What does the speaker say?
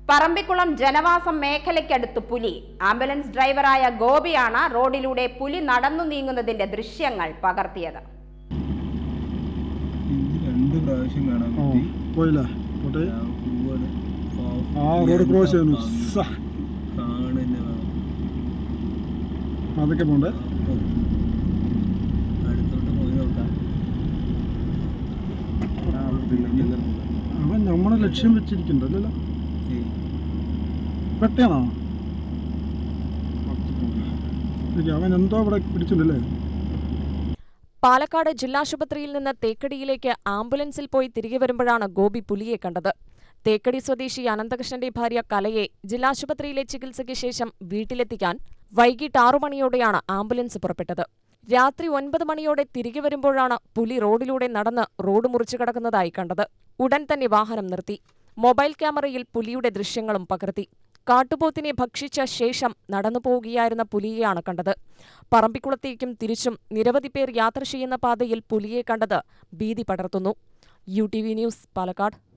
പറമ്പിക്കുളം ജനവാസം മേഖലയ്ക്കടുത്ത് പുലി ആംബുലൻസ് ഡ്രൈവറായ ഗോപിയാണ് റോഡിലൂടെ പുലി നടന്നു നീങ്ങുന്നതിന്റെ ദൃശ്യങ്ങൾ പകർത്തിയത് ഇത് രണ്ട് പ്രാവശ്യം കാണാൻ ഓ പറ്റി പോയില്ലേ പോട്ടെ ഞാൻ പോവാണ്. ആ റോഡ് ക്രോസ് ചെയ്യുന്നു കാണുന്നെ സ, വേണം. അതൊക്കെ പോണ്ടേ ഓ. അടുത്തോട്ട് പോയി നോക്കാം അവൻ നമ്മളെ ലക്ഷ്യം വെച്ചിരിക്കണ്ടല്ലോ ഏയ്. പെട്ടയാണോ ശരി, അവൻ എന്തോ അവിടെ പിടിച്ചിട്ടുണ്ടല്ലേ പാലക്കാട് ജില്ലാശുപത്രിയിൽ നിന്ന് തേക്കടിയിലേക്ക് ആംബുലൻസിൽ പോയി തിരികെ വരുമ്പോഴാണ് ഗോപി പുലിയെ കണ്ടത് തേക്കടി സ്വദേശി അനന്തകൃഷ്ണന്റെ ഭാര്യ കലയെ ജില്ലാശുപത്രിയിലെ ചികിത്സയ്ക്ക് ശേഷം വീട്ടിലെത്തിക്കാൻ വൈകിട്ട് ആറു മണിയോടെയാണ് ആംബുലൻസ് പുറപ്പെട്ടത് രാത്രി ഒൻപത് മണിയോടെ തിരികെ വരുമ്പോഴാണ് പുലി റോഡിലൂടെ നടന്ന് റോഡ് മുറിച്ചു കടക്കുന്നതായി കണ്ടത് ഉടൻ തന്നെ വാഹനം നിർത്തി മൊബൈൽ ക്യാമറയിൽ പുലിയുടെ ദൃശ്യങ്ങളും പകർത്തി കാട്ടുപോത്തിനെ ഭക്ഷിച്ച ശേഷം നടന്നു പോവുകയായിരുന്ന പുലിയെയാണ് കണ്ടത് പറമ്പിക്കുളത്തേക്കും തിരിച്ചും നിരവധി പേർ യാത്ര ചെയ്യുന്ന പാതയിൽ പുലിയെ കണ്ടത് ഭീതി പടർത്തുന്നു U T V news Palakkad